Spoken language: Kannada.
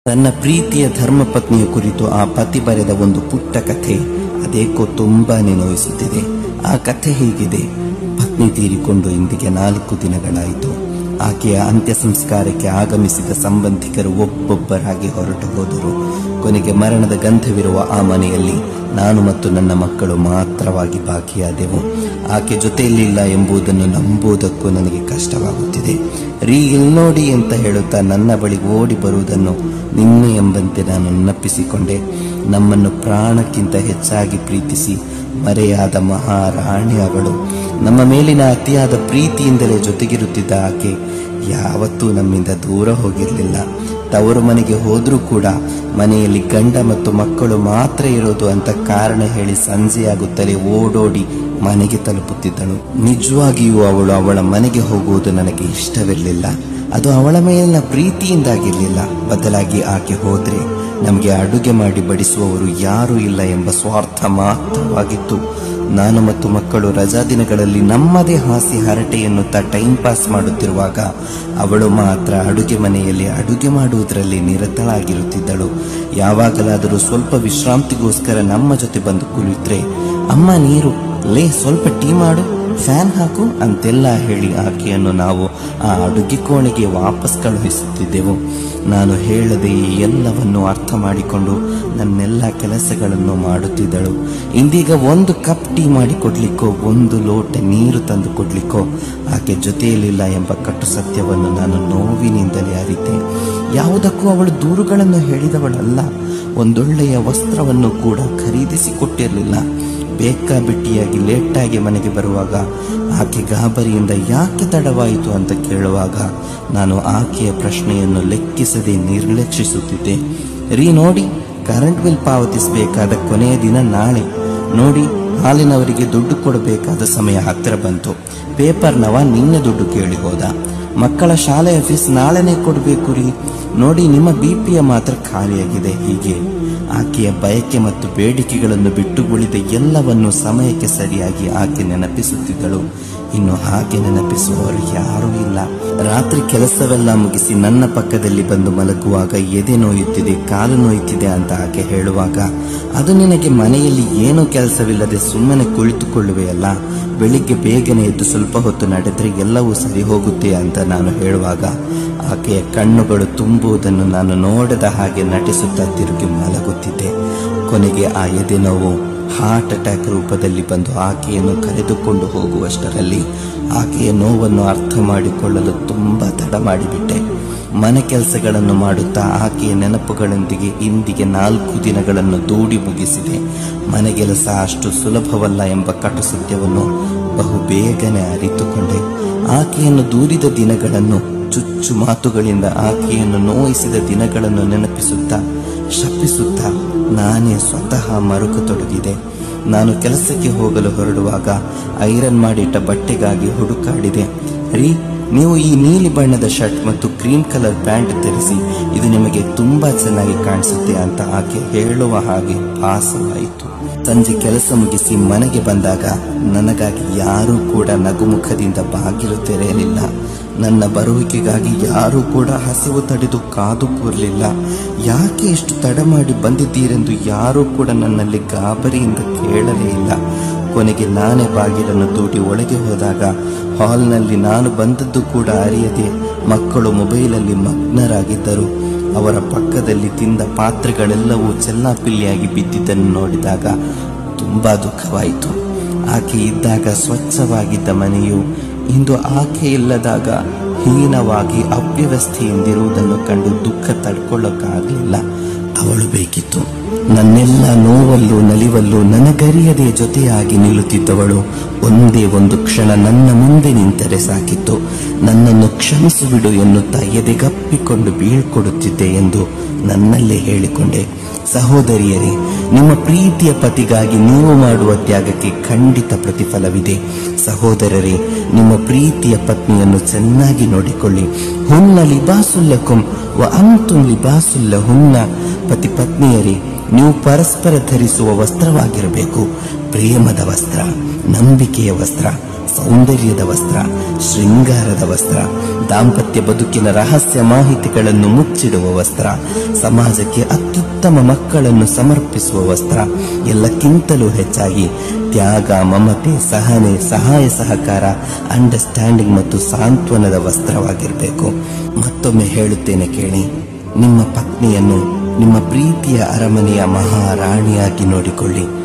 ತನ್ನ ಪ್ರೀತಿಯ ಧರ್ಮಪತ್ನಿಯ ಕುರಿತು ಆ ಪತಿ ಬರೆದ ಒಂದು ಪುಟ್ಟ ಕಥೆ ಅದೇಕೋ ತುಂಬಾನೇ ನೋಯಿಸುತ್ತಿದೆ ಆ ಕಥೆ ಹೀಗಿದೆ ಪತ್ನಿ ತೀರಿಕೊಂಡು ಇಂದಿಗೆ ನಾಲ್ಕು ದಿನಗಳಾಯಿತು ಆಕೆಯ ಅಂತ್ಯ ಸಂಸ್ಕಾರಕ್ಕೆ ಆಗಮಿಸಿದ ಸಂಬಂಧಿಕರು ಒಬ್ಬೊಬ್ಬರಾಗಿ ಹೊರಟು ಹೋದರು ಕೊನೆಗೆ ಮರಣದ ಗಂಧವಿರುವ ಆ ಮನೆಯಲ್ಲಿ ನಾನು ಮತ್ತು ನನ್ನ ಮಕ್ಕಳು ಮಾತ್ರವಾಗಿ ಬಾಕಿಯಾದೆವು ಆಕೆ ಜೊತೆಯಲ್ಲಿಲ್ಲ ಎಂಬುದನ್ನು ನಂಬುವುದಕ್ಕೂ ನನಗೆ ಕಷ್ಟವಾಗುತ್ತಿದೆ ರೀ ಇಲ್ ನೋಡಿ ಅಂತ ಹೇಳುತ್ತಾ ನನ್ನ ಬಳಿ ಓಡಿ ಬರುವುದನ್ನು ನಿನ್ನೆ ಎಂಬಂತೆ ನಾನು ನೆನಪಿಸಿಕೊಂಡೆ ನಮ್ಮನ್ನು ಪ್ರಾಣಕ್ಕಿಂತ ಹೆಚ್ಚಾಗಿ ಪ್ರೀತಿಸಿ ಮರೆಯಾದ ಮಹಾರಾಣಿ ಅವಳು ನಮ್ಮ ಮೇಲಿನ ಅತಿಯಾದ ಪ್ರೀತಿಯಿಂದಲೇ ಜೊತೆಗಿರುತ್ತಿದ್ದ ಆಕೆ ಯಾವತ್ತೂ ನಮ್ಮಿಂದ ದೂರ ಹೋಗಿರಲಿಲ್ಲ ತವರು ಮನೆಗೆ ಹೋದ್ರೂ ಕೂಡ ಮನೆಯಲ್ಲಿ ಗಂಡ ಮತ್ತು ಮಕ್ಕಳು ಮಾತ್ರ ಇರೋದು ಅಂತ ಕಾರಣ ಹೇಳಿ ಸಂಜೆಯಾಗುತ್ತಲೇ ಓಡೋಡಿ ಮನೆಗೆ ತಲುಪುತ್ತಿದ್ದಳು ನಿಜವಾಗಿಯೂ ಅವಳು ಅವಳ ಮನೆಗೆ ಹೋಗುವುದು ನನಗೆ ಇಷ್ಟವಿರಲಿಲ್ಲ ಅದು ಅವಳ ಮೇಲಿನ ಪ್ರೀತಿಯಿಂದಾಗಿರಲಿಲ್ಲ ಬದಲಾಗಿ ಆಕೆ ಹೋದ್ರೆ ನಮಗೆ ಅಡುಗೆ ಮಾಡಿ ಬಡಿಸುವವರು ಯಾರೂ ಇಲ್ಲ ಎಂಬ ಸ್ವಾರ್ಥ ಮಾತ್ರವಾಗಿತ್ತು ನಾನು ಮತ್ತು ಮಕ್ಕಳು ರಜಾ ದಿನಗಳಲ್ಲಿ ನಮ್ಮದೇ ಹಾಸಿ ಹರಟೆ ಎನ್ನುತ್ತಾ ಟೈಮ್ ಪಾಸ್ ಮಾಡುತ್ತಿರುವಾಗ ಅವಳು ಮಾತ್ರ ಅಡುಗೆ ಮನೆಯಲ್ಲಿ ಅಡುಗೆ ಮಾಡುವುದರಲ್ಲಿ ನಿರತಳಾಗಿರುತ್ತಿದ್ದಳು ಯಾವಾಗಲಾದರೂ ಸ್ವಲ್ಪ ವಿಶ್ರಾಂತಿಗೋಸ್ಕರ ನಮ್ಮ ಜೊತೆ ಬಂದು ಕುಳಿತ್ರೆ ಅಮ್ಮ ನೀರು ಲೇ ಸ್ವಲ್ಪ ಟೀ ಮಾಡು ಫ್ಯಾನ್ ಹಾಕು ಅಂತೆಲ್ಲ ಹೇಳಿ ಆಕೆಯನ್ನು ನಾವು ಆ ಅಡುಗೆ ಕೋಣೆಗೆ ವಾಪಸ್ ಕಳುಹಿಸುತ್ತಿದ್ದೆವು ನಾನು ಹೇಳದೆ ಈ ಎಲ್ಲವನ್ನು ಅರ್ಥ ಮಾಡಿಕೊಂಡು ನನ್ನೆಲ್ಲ ಕೆಲಸಗಳನ್ನು ಮಾಡುತ್ತಿದ್ದಳು ಇಂದೀಗ ಒಂದು ಕಪ್ ಟೀ ಮಾಡಿ ಕೊಡ್ಲಿಕ್ಕೋ ಒಂದು ಲೋಟ ನೀರು ತಂದು ಕೊಡ್ಲಿಕ್ಕೋ ಆಕೆ ಜೊತೆಯಲ್ಲಿಲ್ಲ ಎಂಬ ಕಟ್ಟು ಸತ್ಯವನ್ನು ನಾನು ನೋವಿನಿಂದಲೇ ಅರಿತೆ ಯಾವುದಕ್ಕೂ ಅವಳು ದೂರುಗಳನ್ನು ಹೇಳಿದವಳಲ್ಲ ಒಂದೊಳ್ಳೆಯ ವಸ್ತ್ರವನ್ನು ಕೂಡ ಖರೀದಿಸಿ ಕೊಟ್ಟಿರಲಿಲ್ಲ ಬೇಕಾಬಿಟ್ಟಿಯಾಗಿ ಲೇಟಾಗಿ ಮನೆಗೆ ಬರುವಾಗ ಆಕೆ ಗಾಬರಿಯಿಂದ ಯಾಕೆ ತಡವಾಯಿತು ಅಂತ ಕೇಳುವಾಗ ನಾನು ಆಕೆಯ ಪ್ರಶ್ನೆಯನ್ನು ಲೆಕ್ಕಿಸದೆ ನಿರ್ಲಕ್ಷಿಸುತ್ತಿದ್ದೆ ರೀ ನೋಡಿ ಕರೆಂಟ್ ಬಿಲ್ ಪಾವತಿಸಬೇಕಾದ ಕೊನೆಯ ದಿನ ನಾಳೆ ನೋಡಿ ಹಾಲಿನವರಿಗೆ ದುಡ್ಡು ಕೊಡಬೇಕಾದ ಸಮಯ ಹತ್ತಿರ ಬಂತು ಪೇಪರ್ನವ ನಿನ್ನೆ ದುಡ್ಡು ಕೇಳಿ ಹೋದ ಮಕ್ಕಳ ಶಾಲೆಯ ಫೀಸ್ ನಾಳೆನೇ ಕೊಡಬೇಕು ರೀ ನೋಡಿ ನಿಮ್ಮ ಬಿಪಿಯ ಮಾತ್ರ ಖಾಲಿಯಾಗಿದೆ ಹೀಗೆ ಆಕೆಯ ಬಯಕೆ ಮತ್ತು ಬೇಡಿಕೆಗಳನ್ನು ಬಿಟ್ಟು ಉಳಿದ ಎಲ್ಲವನ್ನು ಸಮಯಕ್ಕೆ ಸರಿಯಾಗಿ ಆಕೆ ನೆನಪಿಸುತ್ತಿದ್ದಳು ಇನ್ನು ಹಾಗೆ ನೆನಪಿಸುವವರು ಯಾರೂ ಇಲ್ಲ ರಾತ್ರಿ ಕೆಲಸವೆಲ್ಲ ಮುಗಿಸಿ ನನ್ನ ಪಕ್ಕದಲ್ಲಿ ಬಂದು ಮಲಗುವಾಗ ಎದೆ ನೋಯುತ್ತಿದೆ ಕಾಲು ನೋಯುತ್ತಿದೆ ಅಂತ ಆಕೆ ಹೇಳುವಾಗ ಅದು ನಿನಗೆ ಮನೆಯಲ್ಲಿ ಏನೂ ಕೆಲಸವಿಲ್ಲದೆ ಸುಮ್ಮನೆ ಕುಳಿತುಕೊಳ್ಳುವೆಯಲ್ಲ ಬೆಳಿಗ್ಗೆ ಬೇಗನೆ ಎದ್ದು ಸ್ವಲ್ಪ ಹೊತ್ತು ನಡೆದರೆ ಎಲ್ಲವೂ ಸರಿ ಹೋಗುತ್ತೆ ಅಂತ ನಾನು ಹೇಳುವಾಗ ಆಕೆಯ ಕಣ್ಣುಗಳು ತುಂಬುವುದನ್ನು ನಾನು ನೋಡದ ಹಾಗೆ ನಟಿಸುತ್ತಾ ತಿರುಗಿ ಮಲಗುತ್ತಿದ್ದೆ ಕೊನೆಗೆ ಆ ಎದೆ ನೋವು ಹಾರ್ಟ್ ಅಟ್ಯಾಕ್ ರೂಪದಲ್ಲಿ ಬಂದು ಆಕೆಯನ್ನು ಕರೆದುಕೊಂಡು ಹೋಗುವಷ್ಟರಲ್ಲಿ ಆಕೆಯ ನೋವನ್ನು ಅರ್ಥ ಮಾಡಿಕೊಳ್ಳಲು ತುಂಬಾ ತಡ ಮಾಡಿಬಿಟ್ಟೆ ಮನೆ ಕೆಲಸಗಳನ್ನು ಮಾಡುತ್ತಾ ಆಕೆಯ ನೆನಪುಗಳೊಂದಿಗೆ ಇಂದಿಗೆ ನಾಲ್ಕು ದಿನಗಳನ್ನು ದೂಡಿ ಮುಗಿಸಿದೆ ಮನೆಗೆಲಸ ಅಷ್ಟು ಸುಲಭವಲ್ಲ ಎಂಬ ಕಟು ಸತ್ಯವನ್ನು ಬಹು ಬೇಗನೆ ಅರಿತುಕೊಂಡೆ ಆಕೆಯನ್ನು ದೂರಿದ ದಿನಗಳನ್ನು ಚುಚ್ಚು ಮಾತುಗಳಿಂದ ಆಕೆಯನ್ನು ನೋಯಿಸಿದ ದಿನಗಳನ್ನು ನೆನಪಿಸುತ್ತಾ ಶಪಿಸುತ್ತಾ ನಾನೇ ಸ್ವತಃ ಮರುಕತೊಡಗಿದೆ ನಾನು ಕೆಲಸಕ್ಕೆ ಹೋಗಲು ಹೊರಡುವಾಗ ಐರನ್ ಮಾಡಿಟ್ಟ ಬಟ್ಟೆಗಾಗಿ ಹುಡುಕಾಡಿದೆ ರೀ ನೀವು ಈ ನೀಲಿ ಬಣ್ಣದ ಶರ್ಟ್ ಮತ್ತು ಕ್ರೀಮ್ ಕಲರ್ ಪ್ಯಾಂಟ್ ಧರಿಸಿ ಇದು ನಿಮಗೆ ತುಂಬಾ ಚೆನ್ನಾಗಿ ಕಾಣಿಸುತ್ತೆ ಅಂತ ಆಕೆ ಹೇಳುವ ಹಾಗೆ ಭಾಸವಾಯಿತು ಸಂಜೆ ಕೆಲಸ ಮುಗಿಸಿ ಮನೆಗೆ ಬಂದಾಗ ನನಗಾಗಿ ಯಾರೂ ಕೂಡ ನಗುಮುಖದಿಂದ ಬಾಗಿಲು ತೆರೆಯಲಿಲ್ಲ ನನ್ನ ಬರುವಿಕೆಗಾಗಿ ಯಾರೂ ಕೂಡ ಹಸಿವು ತಡೆದು ಕಾದು ಕೂರಲಿಲ್ಲ ಯಾಕೆ ಇಷ್ಟು ತಡ ಮಾಡಿ ಬಂದಿದ್ದೀರೆಂದು ಯಾರೂ ಕೂಡ ನನ್ನಲ್ಲಿ ಗಾಬರಿಯಿಂದ ಕೇಳಲೇ ಇಲ್ಲ ಕೊನೆಗೆ ನಾನೇ ಬಾಗಿಲನ್ನು ತೂಟಿ ಒಳಗೆ ಹೋದಾಗ ಹಾಲ್ನಲ್ಲಿ ನಾನು ಬಂದದ್ದು ಕೂಡ ಅರಿಯದೆ ಮಕ್ಕಳು ಮೊಬೈಲಲ್ಲಿ ಮಗ್ನರಾಗಿದ್ದರು ಅವರ ಪಕ್ಕದಲ್ಲಿ ತಿಂದ ಪಾತ್ರೆಗಳೆಲ್ಲವೂ ಚೆಲ್ಲಾಪಿಲ್ಲಿಯಾಗಿ ಬಿದ್ದಿದ್ದನ್ನು ನೋಡಿದಾಗ ತುಂಬಾ ದುಃಖವಾಯಿತು ಆಕೆ ಇದ್ದಾಗ ಸ್ವಚ್ಛವಾಗಿದ್ದ ಮನೆಯು ಇಂದು ಆಕೆ ಇಲ್ಲದಾಗ ಹೀನವಾಗಿ ಅವ್ಯವಸ್ಥೆಯಿಂದಿರುವುದನ್ನು ಕಂಡು ದುಃಖ ತಡ್ಕೊಳ್ಳೋಕ್ಕಾಗಲಿಲ್ಲ ಅವಳು ಬೇಕಿತ್ತು ನನ್ನೆಲ್ಲ ನೋವಲ್ಲೂ ನಲಿವಲ್ಲೂ ನನಗರಿಯದೆ ಜೊತೆಯಾಗಿ ನಿಲ್ಲುತ್ತಿದ್ದವಳು ಒಂದೇ ಒಂದು ಕ್ಷಣ ನನ್ನ ಮುಂದೆ ನಿಂತರೆ ಸಾಕಿತ್ತು ನನ್ನನ್ನು ಕ್ಷಮಿಸಿ ಬಿಡು ಎನ್ನುತ್ತಾ ಎದೆಗಪ್ಪಿಕೊಂಡು ಬೀಳ್ಕೊಡುತ್ತಿದ್ದೆ ಎಂದು ನನ್ನಲ್ಲೇ ಹೇಳಿಕೊಂಡೆ ಸಹೋದರಿಯರೇ ನಿಮ್ಮ ಪ್ರೀತಿಯ ಪತಿಗಾಗಿ ನೀವು ಮಾಡುವ ತ್ಯಾಗಕ್ಕೆ ಖಂಡಿತ ಪ್ರತಿಫಲವಿದೆ ಸಹೋದರರೇ ನಿಮ್ಮ ಪ್ರೀತಿಯ ಪತ್ನಿಯನ್ನು ಚೆನ್ನಾಗಿ ನೋಡಿಕೊಳ್ಳಿ ಹುನ್ನ ಲಿಬಾಸುಲ್ಲಕುಂ ವ ಅಂತುಂ ಲಿಬಾಸುಲ್ಲ ಹುನ್ನ ಪತಿ ಪತ್ನಿಯರೇ ನೀವು ಪರಸ್ಪರ ಧರಿಸುವ ವಸ್ತ್ರವಾಗಿರಬೇಕು ಪ್ರೇಮದ ವಸ್ತ್ರ ನಂಬಿಕೆಯ ವಸ್ತ್ರ ಸೌಂದರ್ಯದ ವಸ್ತ್ರ ಶೃಂಗಾರದ ವಸ್ತ್ರ ದಾಂಪತ್ಯ ಬದುಕಿನ ರಹಸ್ಯ ಮಾಹಿತಿಗಳನ್ನು ಮುಚ್ಚಿಡುವ ವಸ್ತ್ರ ಸಮಾಜಕ್ಕೆ ಅತ್ಯುತ್ತಮ ಮಕ್ಕಳನ್ನು ಸಮರ್ಪಿಸುವ ವಸ್ತ್ರ ಎಲ್ಲಕ್ಕಿಂತಲೂ ಹೆಚ್ಚಾಗಿ ತ್ಯಾಗ ಮಮತೆ ಸಹನೆ ಸಹಾಯ ಸಹಕಾರ ಅಂಡರ್ಸ್ಟ್ಯಾಂಡಿಂಗ್ ಮತ್ತು ಸಾಂತ್ವನದ ವಸ್ತ್ರವಾಗಿರಬೇಕು ಮತ್ತೊಮ್ಮೆ ಹೇಳುತ್ತೇನೆ ಕೇಳಿ ನಿಮ್ಮ ಪತ್ನಿಯನ್ನು ನಿಮ್ಮ ಪ್ರೀತಿಯ ಅರಮನೆಯ ಮಹಾರಾಣಿಯಾಗಿ ನೋಡಿಕೊಳ್ಳಿ